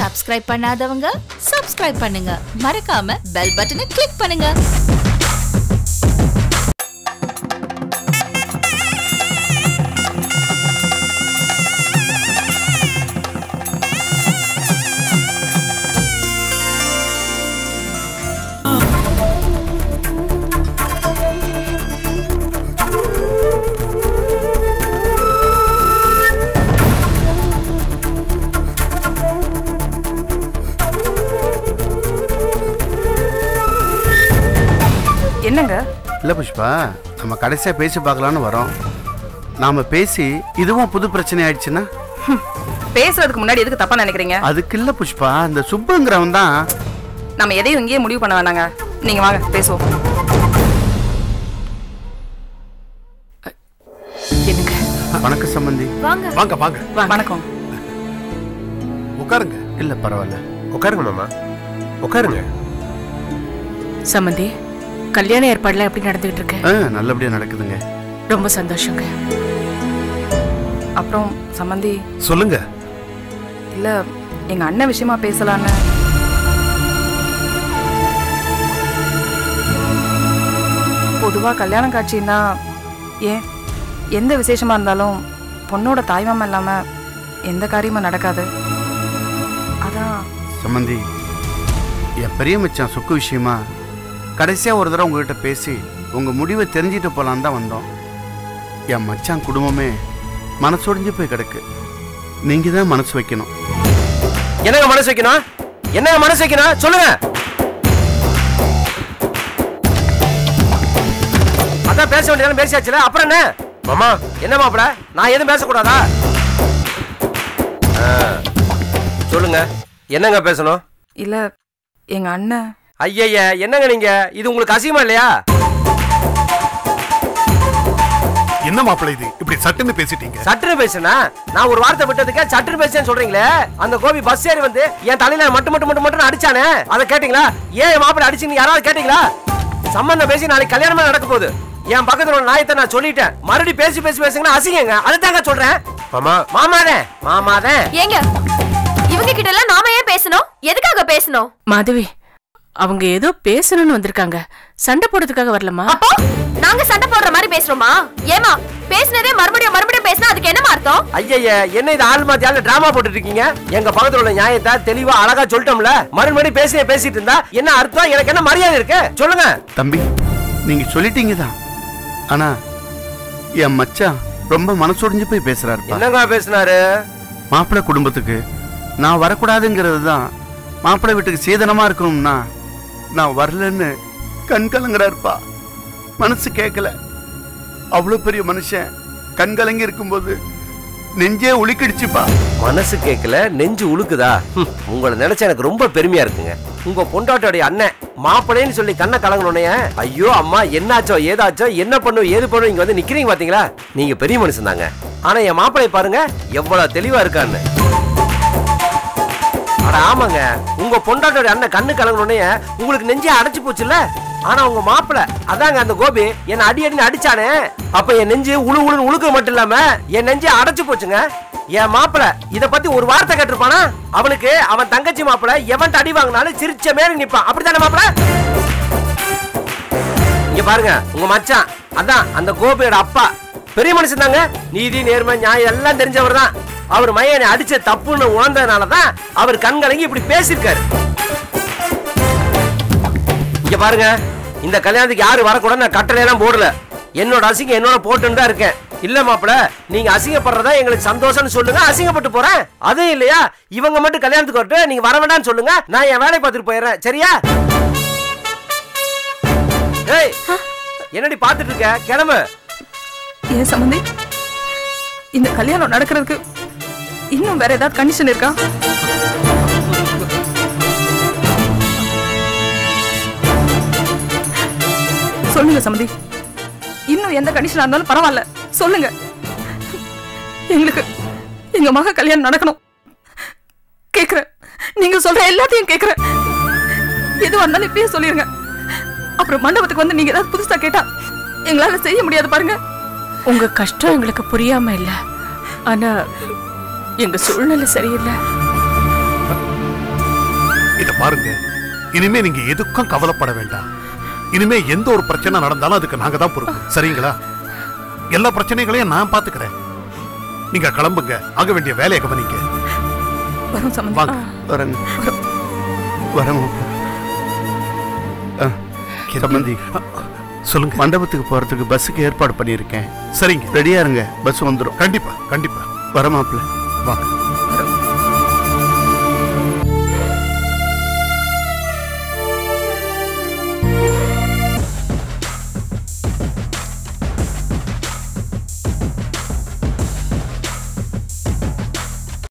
Subscribe பண்ணாதவங்க subscribe பண்ணுங்க மறக்காம பெல் பட்டனை கிளிக் பண்ணுங்க என்னங்க இல்லை புஷ்பா நம்ம கடைசியாக பேசி பார்க்கலான்னு வரோம் நாம் பேசி இதுவும் புது பிரச்சனை ஆயிடுச்சுன்னா பேசுறதுக்கு முன்னாடி எதுக்கு தப்பா நினைக்கிறீங்க அதுக்கு இல்லை புஷ்பா இந்த சுப்புங்கிறவன் தான் நம்ம எதையும் இங்கேயே முடிவு பண்ண வேணாங்க நீங்க வாங்க பேசுவோம் என்னங்க வணக்க சம்பந்தி வாங்க வாங்க வணக்கம் உட்காருங்க இல்லை பரவாயில்ல உட்காருங்க மாமா உட்காருங்க சம்மந்தி கல்யாண ஏற்பாடுலாம் எப்படி நடந்துகிட்டு இருக்கு ஆ நல்லபடியாக நடக்குதுங்க ரொம்ப சந்தோஷங்க அப்புறம் சம்மந்தி சொல்லுங்க இல்ல எங்க அண்ணன் விஷயமா பேசலான்னு பொதுவா கல்யாண காட்சின்னா ஏன் எந்த விசேஷமா இருந்தாலும் பொண்ணோட தாய்மாமா இல்லாம எந்த காரியமும் நடக்காது அதான் சம்பந்தி என் பெரிய மச்சான் சுக்கு விஷயமா கடைசியாக ஒரு தடவை உங்ககிட்ட பேசி உங்கள் முடிவை தெரிஞ்சுட்டு போகலான்னு தான் வந்தோம் என் மச்சான் குடும்பமே மனசொடிஞ்சு போய் கிடக்கு நீங்கள் தான் மனசு வைக்கணும் என்னங்க மனசு வைக்கணும் என்னங்க மனசு வைக்கணும் சொல்லுங்க அதான் பேச வேண்டியது பேசியாச்சுல அப்புறம் என்ன மாமா என்ன மாப்பிள நான் எதுவும் பேசக்கூடாதா ஆ, சொல்லுங்க என்னங்க பேசணும் இல்ல எங்க அண்ணன் ஐயய்ய என்னங்க நீங்க இது உங்களுக்கு அசிங்கமா இல்லையா என்ன மாப்பிள்ளை இது இப்படி சட்டுன்னு பேசிட்டீங்க சட்டுன்னு பேசுனா நான் ஒரு வார்த்தை விட்டதுக்கே சட்டுன்னு பேசுறேன்னு சொல்றீங்களே அந்த கோபி பஸ் ஏறி வந்து என் தலையில மட்டும் மட்டும் மட்டும் மட்டும் அடிச்சானே அதை கேட்டீங்களா ஏன் என் மாப்பிள்ளை அடிச்சுன்னு யாராவது கேட்டீங்களா சம்பந்தம் பேசி நாளைக்கு கல்யாணமா நடக்க போகுது என் பக்கத்துல உள்ள நாயத்தை நான் சொல்லிட்டேன் மறுபடியும் பேசி பேசி பேசுங்கன்னா அசிங்கங்க அதுதாங்க சொல்றேன் மாமா மாமாதே மாமாதே ஏங்க இவங்க கிட்ட எல்லாம் நாம ஏன் பேசணும் எதுக்காக பேசணும் மாதவி அவங்க ஏதோ பேசணும்னு வந்திருக்காங்க சண்டை போடுறதுக்காக வரலமா அப்போ நாங்க சண்டை போடுற மாதிரி பேசுறோமா ஏமா பேசுனதே மறுபடியும் மறுபடியும் பேசினா அதுக்கு என்னமா அர்த்தம் ஐயய்ய என்ன இது ஆள் மாத்தி ஆள் டிராமா போட்டுட்டு இருக்கீங்க எங்க பக்கத்துல உள்ள நியாயத்தை தெளிவா அழகா சொல்லிட்டோம்ல மறுபடியும் பேசியே பேசிட்டு இருந்தா என்ன அர்த்தம் எனக்கு என்ன மரியாதை இருக்கு சொல்லுங்க தம்பி நீங்கள் சொல்லிட்டீங்க தான் ஆனால் என் மச்சான் ரொம்ப மனசொடிஞ்சு போய் பேசுகிறாருப்பா என்னங்க பேசினாரு மாப்பிள்ளை குடும்பத்துக்கு நான் வரக்கூடாதுங்கிறது தான் மாப்பிள்ளை வீட்டுக்கு சீதனமா இருக்கணும்னா நான் வரலன்னு கண் கலங்குறாருப்பா மனசு கேட்கல அவ்வளோ பெரிய மனுஷன் கண் கலங்கி இருக்கும்போது நெஞ்சே உளிக்கிடுச்சுப்பா மனசு கேட்கல நெஞ்சு உழுக்குதா ஹம், உங்களை நினைச்சா எனக்கு ரொம்ப பெருமையா இருக்குங்க உங்க பொண்டாட்டோடைய அண்ணன் மாப்பிள்ளைன்னு சொல்லி கண்ணை கலங்கணுனே ஐயோ அம்மா என்னாச்சோ ஏதாச்சோ என்ன பண்ணும் ஏது பண்ணும் இங்க வந்து நிக்கிறீங்க பாத்தீங்களா நீங்க பெரிய மனுஷன் தாங்க ஆனா என் மாப்பிள்ளை பாருங்க எவ்வளவு தெளிவா இருக்கான்னு அட ஆமாங்க உங்க பொண்டாட்டோட அண்ணன் கண்ணு கலங்கணுனே உங்களுக்கு நெஞ்சே அடைச்சு போச்சுல்ல ஆனா உங்க மாப்பிள அதாங்க அந்த கோபி என்ன அடி அடின்னு அடிச்சானே அப்ப என் நெஞ்சு உழு உழுன்னு உழுக்க மட்டும் இல்லாம என் நெஞ்சே அடைச்சு போச்சுங்க என் மாப்பிள இத பத்தி ஒரு வார்த்தை கேட்டிருப்பானா அவனுக்கு அவன் தங்கச்சி மாப்பிள எவன்ட்ட அடி வாங்கினாலும் சிரிச்ச மேல நிப்பான் அப்படித்தானே மாப்பிள இங்க பாருங்க உங்க மச்சான் அதான் அந்த கோபியோட அப்பா பெரிய மனுஷன் தாங்க நீதி நேர்மை நியாயம் எல்லாம் தெரிஞ்சவர் தான் அவர் மையனை அடிச்ச தப்புன்னு உணர்ந்ததுனால தான் அவர் கண் கலங்கி இப்படி பேசியிருக்காரு இங்க பாருங்க இந்த கல்யாணத்துக்கு யாரு வரக்கூடாது நான் கட்டளை எல்லாம் போடல என்னோட அசிங்கம் என்னோட போட்டுன்னு தான் இருக்கேன் இல்ல மாப்பிள நீங்க அசிங்கப்படுறதா எங்களுக்கு சந்தோஷம்னு சொல்லுங்க அசிங்கப்பட்டு போறேன் அதுவும் இல்லையா இவங்க மட்டும் கல்யாணத்துக்கு வரட்டும் நீங்க வர வேண்டாம்னு சொல்லுங்க நான் என் வேலையை பார்த்துட்டு போயிடுறேன் சரியா ஏய் என்னடி பார்த்துட்டு இருக்க கிளம்பு ஏன் சம்மந்தி இந்த கல்யாணம் நடக்கிறதுக்கு இன்னும் வேற ஏதாவது கண்டிஷன் இருக்கா சொல்லுங்க சம்மந்தி இன்னும் எந்த கண்டிஷனா இருந்தாலும் பரவாயில்ல சொல்லுங்க எங்களுக்கு எங்க மக கல்யாணம் நடக்கணும் கேக்குறேன் நீங்க சொல்ற எல்லாத்தையும் கேக்குறேன் எதுவா இருந்தாலும் இப்பயே சொல்லிருங்க அப்புறம் மண்டபத்துக்கு வந்து நீங்க ஏதாவது புதுசா கேட்டா எங்களால செய்ய முடியாது பாருங்க உங்க கஷ்டம் எங்களுக்கு புரியாம இல்ல ஆனா எங்க சூழ்நிலை சரியில்லை இத பாருங்க இனிமே நீங்க எதுக்கும் கவலைப்பட வேண்டாம் இனிமே எந்த ஒரு பிரச்சனை நடந்தாலும் அதுக்கு நாங்க தான் பொறுப்பு சரிங்களா எல்லா பிரச்சனைகளையும் நான் பாத்துக்கிறேன் நீங்க கிளம்புங்க ஆக வேண்டிய வேலையை கவனிக்க வரும் சம்பந்தி வாங்க வரேங்க வரேன் மாப்பிள்ள. ஆ, சம்பந்தி சொல்லுங்க மண்டபத்துக்கு போறதுக்கு பஸ்ஸுக்கு ஏற்பாடு பண்ணியிருக்கேன் சரிங்க ரெடியா இருங்க பஸ் வந்துடும் கண்டிப்பா கண்டிப்பா வர மாப்பிள்ள வாங்க